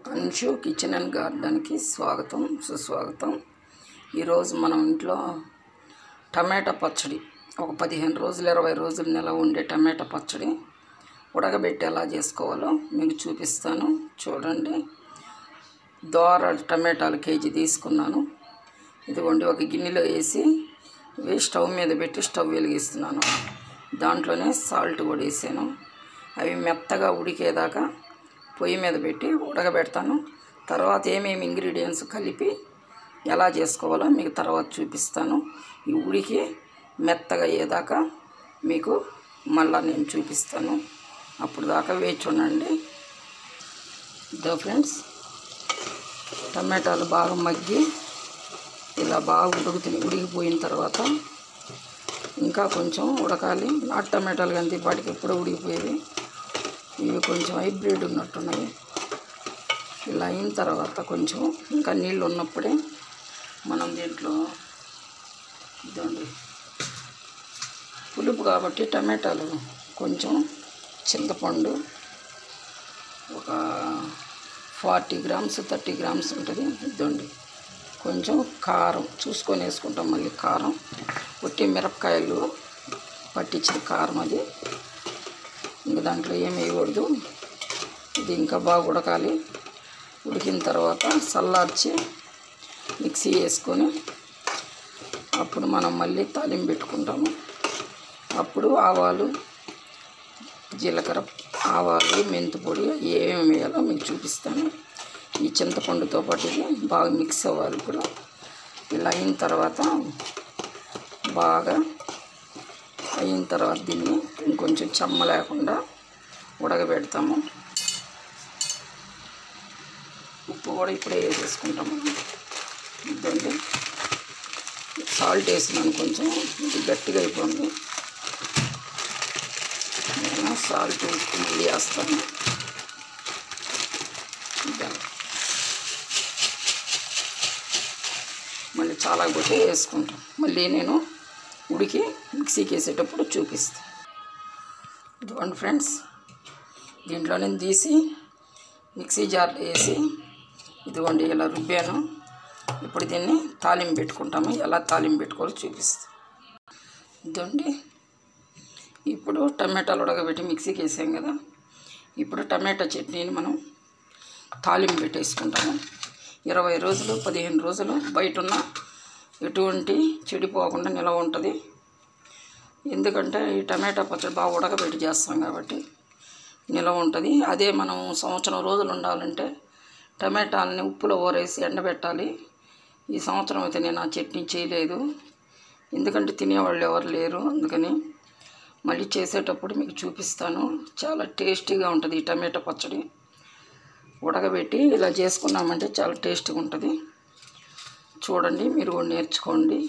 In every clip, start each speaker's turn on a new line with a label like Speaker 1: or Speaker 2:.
Speaker 1: అంశు kitchen and గార్డెన్కి స్వాగతం సుస్వాగతం ఈరోజు మనం ఇంట్లో టమాటా పచ్చడి ఒక పదిహేను రోజులు ఇరవై రోజులు నెల ఉండే టమాటా పచ్చడి ఉడకబెట్టి ఎలా చేసుకోవాలో మీకు చూపిస్తాను చూడండి దోర టమాటాలు కేజీ తీసుకున్నాను ఇదిగోండి ఒక గిన్నెలో వేసి ఇవి స్టవ్ మీద పెట్టి స్టవ్ వెలిగిస్తున్నాను దాంట్లోనే సాల్ట్ కూడా వేసాను అవి మెత్తగా ఉడికేదాకా పొయ్యి మీద పెట్టి ఉడకబెడతాను తర్వాత ఏమేమి ఇంగ్రీడియంట్స్ కలిపి ఎలా చేసుకోవాలో మీకు తర్వాత చూపిస్తాను ఈ ఉడికి మెత్తగా అయ్యేదాకా మీకు మళ్ళా నేను చూపిస్తాను అప్పుడు దాకా వేచి ఉండండి ఇదో ఫ్రెండ్స్ టమాటాలు బాగా మగ్గి ఇలా బాగా ఉడుకుతుంది ఉడికిపోయిన తర్వాత ఇంకా కొంచెం ఉడకాలి నాటు టమాటాలు కానీ వాటికి ఎప్పుడో ఉడికిపోయేవి ఇవి కొంచెం హైబ్రిడ్ ఉన్నట్టున్నాయి ఇలా అయిన తర్వాత కొంచెం ఇంకా నీళ్ళు ఉన్నప్పుడే మనం దీంట్లో ఇదండి పులుపు కాబట్టి టమాటాలు కొంచెం చింతపండు ఒక ఫార్టీ గ్రామ్స్ థర్టీ గ్రామ్స్ ఉంటుంది ఇదండి కొంచెం కారం చూసుకొని వేసుకుంటాం మళ్ళీ కారం ఉట్టి మిరపకాయలు పట్టించిన కారం అది ఇంక దాంట్లో ఏం వేయకూడదు ఇది ఇంకా బాగా ఉడకాలి ఉడికిన తర్వాత చల్లార్చి మిక్సీ వేసుకొని అప్పుడు మనం మళ్ళీ తాలింపు పెట్టుకుంటాము అప్పుడు ఆవాలు జీలకర్ర ఆవాలు మెంతి పొడి ఏమేమి వేయాలో మీకు చూపిస్తాను ఈ చింతపండుతో పాటు ఇది బాగా మిక్స్ అవ్వాలి ఇప్పుడు ఇలా అయిన తర్వాత బాగా అయిన తర్వాత దీన్ని ఇంకొంచెం చెమ్మ లేకుండా ఉడకబెడతాము ఉప్పు కూడా ఇప్పుడే వేసేసుకుంటాము ఇదండి సాల్ట్ వేసినాను కొంచెం ఇది గట్టిగా అయిపోయింది నేను సాల్ట్ ఉప్పు మళ్ళీ వేస్తాను ఇదండి. మళ్ళీ చాలా పోతే వేసుకుంటాం మళ్ళీ నేను ఉడికి మిక్సీకి వేసేటప్పుడు చూపిస్తాను ఇదిగోండి ఫ్రెండ్స్ దీంట్లో నేను తీసి మిక్సీ జార్లో వేసి ఇదిగోండి ఇలా రుబ్బాను ఇప్పుడు దీన్ని తాలింపు పెట్టుకుంటాము ఎలా తాలింపు పెట్టుకోవాలో చూపిస్తాను ఇదండి ఇప్పుడు టమాటాలు ఉడకబెట్టి మిక్సీకి వేసాం కదా ఇప్పుడు టమాటా చట్నీని మనం తాలింపు పెట్టేసుకుంటాము ఇరవై రోజులు పదిహేను రోజులు బయట ఉన్న ఎటువంటి చెడిపోకుండా నిలవ ఉంటుంది ఎందుకంటే ఈ టమాటా పచ్చడి బాగా ఉడకబెట్టి చేస్తాం కాబట్టి నిలవ ఉంటుంది అదే మనం సంవత్సరం రోజులు ఉండాలంటే టమాటాలని ఉప్పులో ఊరేసి ఎండబెట్టాలి ఈ సంవత్సరం అయితే నేను ఆ చట్నీ చేయలేదు ఎందుకంటే తినేవాళ్ళు ఎవరు లేరు అందుకని మళ్ళీ చేసేటప్పుడు మీకు చూపిస్తాను చాలా టేస్టీగా ఉంటుంది ఈ టమాటా పచ్చడి ఉడకబెట్టి ఇలా చేసుకున్నామంటే చాలా టేస్టీగా ఉంటుంది చూడండి మీరు కూడా నేర్చుకోండి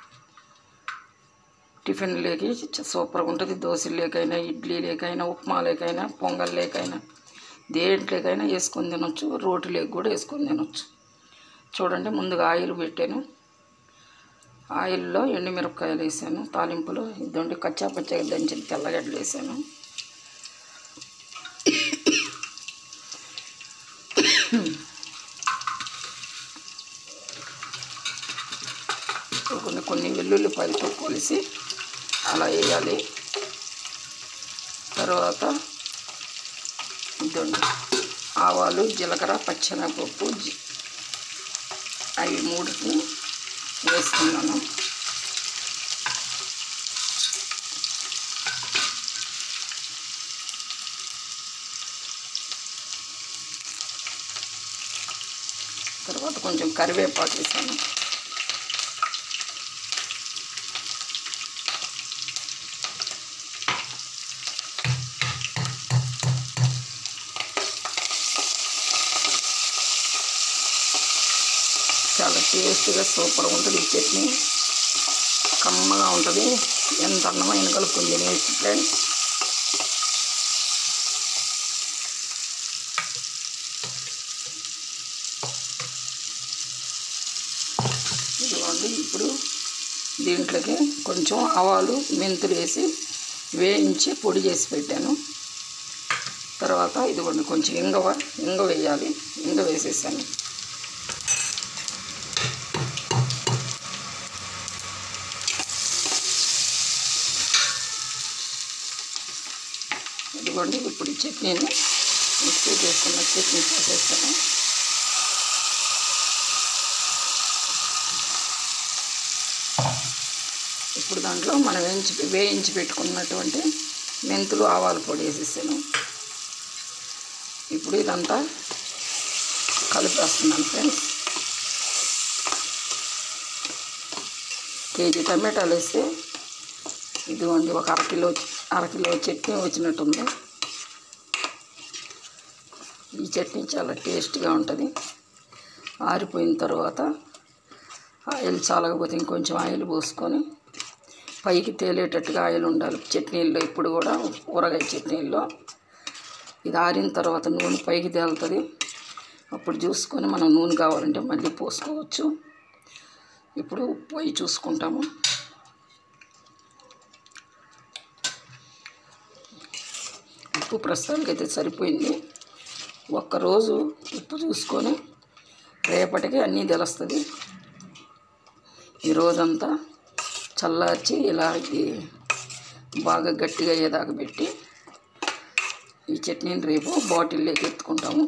Speaker 1: టిఫిన్ లేకి సూపర్గా ఉంటుంది దోశ లేకైనా ఇడ్లీ లేకైనా ఉప్మా లేకైనా పొంగల్ లేకైనా దేంట్లోకైనా వేసుకొని తినొచ్చు రోటి లేక కూడా వేసుకొని తినొచ్చు చూడండి ముందుగా ఆయిల్ పెట్టాను ఆయిల్లో ఎండుమిరపకాయలు వేసాను తాలింపులు ఇదండి కచ్చా పచ్చగా దంచిన తెల్లగడ్డలు వేసాను కొన్ని కొన్ని వెల్లుల్లిపాయలతో కొలిసి అలా వేయాలి తర్వాత ఇదండి ఆవాలు జీలకర్ర పచ్చెనగపప్పు జి- అవి మూడుని వేస్తున్నాను తర్వాత కొంచెం కరివేపాకు వేసాను చాలా టేస్ట్గా సూపర్గా ఉంటుంది ఈ చట్నీ కమ్మగా ఉంటుంది ఎంత అన్నమైన కలుపుకుంది తినేసి ఫ్రెండ్స్ ఇదిగోండి ఇప్పుడు దీంట్లోకి కొంచెం ఆవాలు మెంతులు వేసి వేయించి పొడి చేసి పెట్టాను తర్వాత ఇదిగోండి కొంచెం ఇంగవ ఇంగ వేయాలి ఇంగ వేసేసాను ఇదిగోండి ఇప్పుడు ఈ చట్నీని మిక్సీ చేసుకున్న చట్నీ పోసేస్తాను ఇప్పుడు దాంట్లో మనం వేయించి వేయించి పెట్టుకున్నటువంటి మెంతులు ఆవాల పొడి వేసేసాను ఇప్పుడు ఇదంతా కలిపేస్తున్నాను ఫ్రెండ్స్ కేజీ టమాటాలు వేస్తే ఇదిగోండి ఒక అరకిలో అరకిలో చట్నీ వచ్చినట్టుంది ఈ చట్నీ చాలా టేస్ట్గా ఉంటుంది ఆరిపోయిన తర్వాత ఆయిల్ చాలకపోతే ఇంకొంచెం ఆయిల్ పోసుకొని పైకి తేలేటట్టుగా ఆయిల్ ఉండాలి చట్నీల్లో ఇప్పుడు కూడా ఊరగాయ చట్నీల్లో ఇది ఆరిన తర్వాత నూనె పైకి తేలుతుంది అప్పుడు చూసుకొని మనం నూనె కావాలంటే మళ్ళీ పోసుకోవచ్చు ఇప్పుడు పొయ్యి చూసుకుంటాము ఉప్పు ప్రస్తుతానికి అయితే సరిపోయింది ఒక్కరోజు ఉప్పు చూసుకొని రేపటికి అన్నీ తెలుస్తుంది ఈ రోజంతా చల్లార్చి ఇలా ఇది బాగా గట్టిగా అయ్యేదాకా పెట్టి ఈ చట్నీని రేపు బాటిల్లోకి ఎత్తుకుంటాము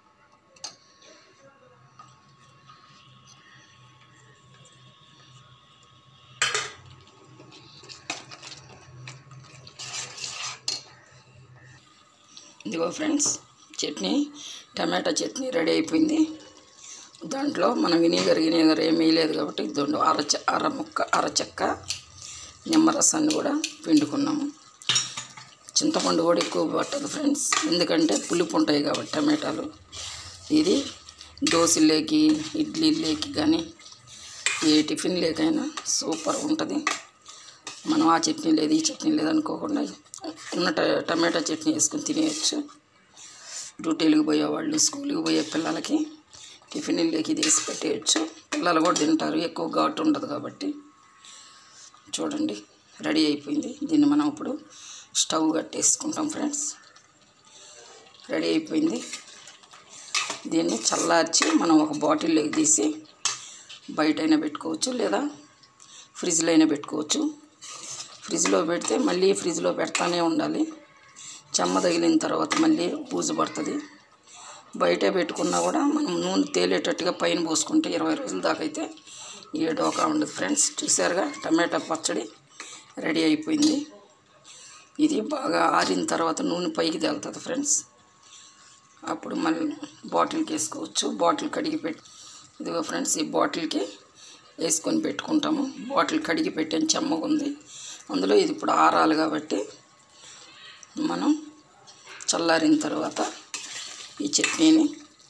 Speaker 1: ఇదిగో ఫ్రెండ్స్ చట్నీ టమాటా చట్నీ రెడీ అయిపోయింది దాంట్లో మనం వినీగర్ వినీగర్ ఏమీ వేయలేదు కాబట్టి దొండు అరచ అర ముక్క అరచెక్క నిమ్మరసాన్ని కూడా పిండుకున్నాము చింతపండు కూడా ఎక్కువ పట్టదు ఫ్రెండ్స్ ఎందుకంటే పులుపు ఉంటాయి కాబట్టి టమాటాలు ఇది దోశలేకి ఇడ్లీలేకి కానీ ఏ టిఫిన్ లేకైనా సూపర్ ఉంటుంది మనం ఆ చట్నీ లేదు ఈ చట్నీ లేదు అనుకోకుండా ఉన్న ట- టమాటా చట్నీ వేసుకొని తినేయచ్చు డ్యూటీలకు పోయేవాళ్ళు స్కూల్కి పోయే పిల్లలకి టిఫిన్లోకి ఇది వేసి పెట్టేయచ్చు పిల్లలు కూడా తింటారు ఎక్కువ ఘాటు ఉండదు కాబట్టి చూడండి రెడీ అయిపోయింది దీన్ని మనం ఇప్పుడు స్టవ్ కట్టేసుకుంటాం ఫ్రెండ్స్ రెడీ అయిపోయింది దీన్ని చల్లార్చి మనం ఒక బాటిల్లోకి తీసి బయట అయినా పెట్టుకోవచ్చు లేదా ఫ్రిడ్జ్లో అయినా పెట్టుకోవచ్చు ఫ్రిడ్జ్లో పెడితే మళ్ళీ ఫ్రిడ్జ్లో పెడతానే ఉండాలి చెమ్మ తగిలిన తర్వాత మళ్ళీ బూజు పడుతుంది బయటే పెట్టుకున్నా కూడా మనం నూనె తేలేటట్టుగా పైన పోసుకుంటే ఇరవై రోజుల దాకా అయితే ఏ డోకా ఉండదు ఫ్రెండ్స్ చూసారుగా టమాటా పచ్చడి రెడీ అయిపోయింది ఇది బాగా ఆరిన తర్వాత నూనె పైకి తేలుతుంది ఫ్రెండ్స్ అప్పుడు మళ్ళీ బాటిల్కి వేసుకోవచ్చు బాటిల్ కడిగి పెట్టి ఇదిగో ఫ్రెండ్స్ ఈ బాటిల్కి వేసుకొని పెట్టుకుంటాము బాటిల్ కడిగి పెట్టాను చెమ్మగా ఉంది అందులో ఇది ఇప్పుడు ఆరాలి కాబట్టి మనం చల్లారిన తర్వాత ఈ చట్నీని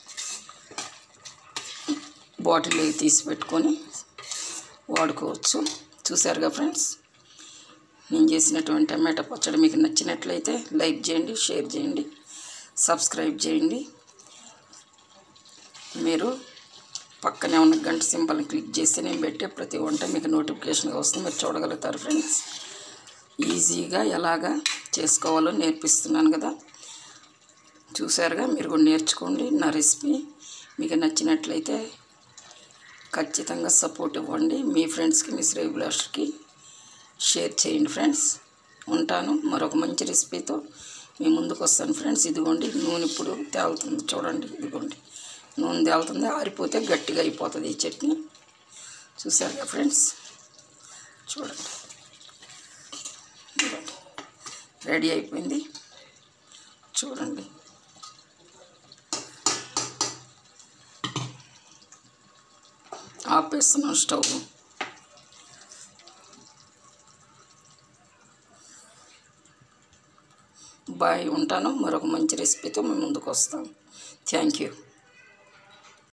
Speaker 1: బాటిల్లోకి తీసి పెట్టుకొని వాడుకోవచ్చు చూసారుగా ఫ్రెండ్స్ నేను చేసినటువంటి టమాటా పచ్చడి మీకు నచ్చినట్లయితే లైక్ చేయండి షేర్ చేయండి సబ్స్క్రైబ్ చేయండి మీరు పక్కనే ఉన్న గంట సింబల్ని క్లిక్ చేస్తే నేను పెట్టే ప్రతి వంట మీకు నోటిఫికేషన్గా వస్తుంది మీరు చూడగలుగుతారు ఫ్రెండ్స్ ఈజీగా ఎలాగా చేసుకోవాలో నేర్పిస్తున్నాను కదా చూసారుగా మీరు కూడా నేర్చుకోండి నా రెసిపీ మీకు నచ్చినట్లయితే ఖచ్చితంగా సపోర్ట్ ఇవ్వండి మీ ఫ్రెండ్స్కి మీ శ్రేబులాస్కి షేర్ చేయండి ఫ్రెండ్స్ ఉంటాను మరొక మంచి రెసిపీతో మీ ముందుకు వస్తాను ఫ్రెండ్స్ ఇదిగోండి నూనె ఇప్పుడు తేలుతుంది చూడండి ఇదిగోండి నూనె తేలుతుంది ఆరిపోతే గట్టిగా అయిపోతుంది ఈ చట్నీ చూసారుగా ఫ్రెండ్స్ చూడండి ఇదిగోండి రెడీ అయిపోయింది చూడండి ఆపేస్తున్నాం స్టవ్ బాయ్ ఉంటాను మరొక మంచి రెసిపీతో మేము ముందుకు వస్తాం థ్యాంక్ యూ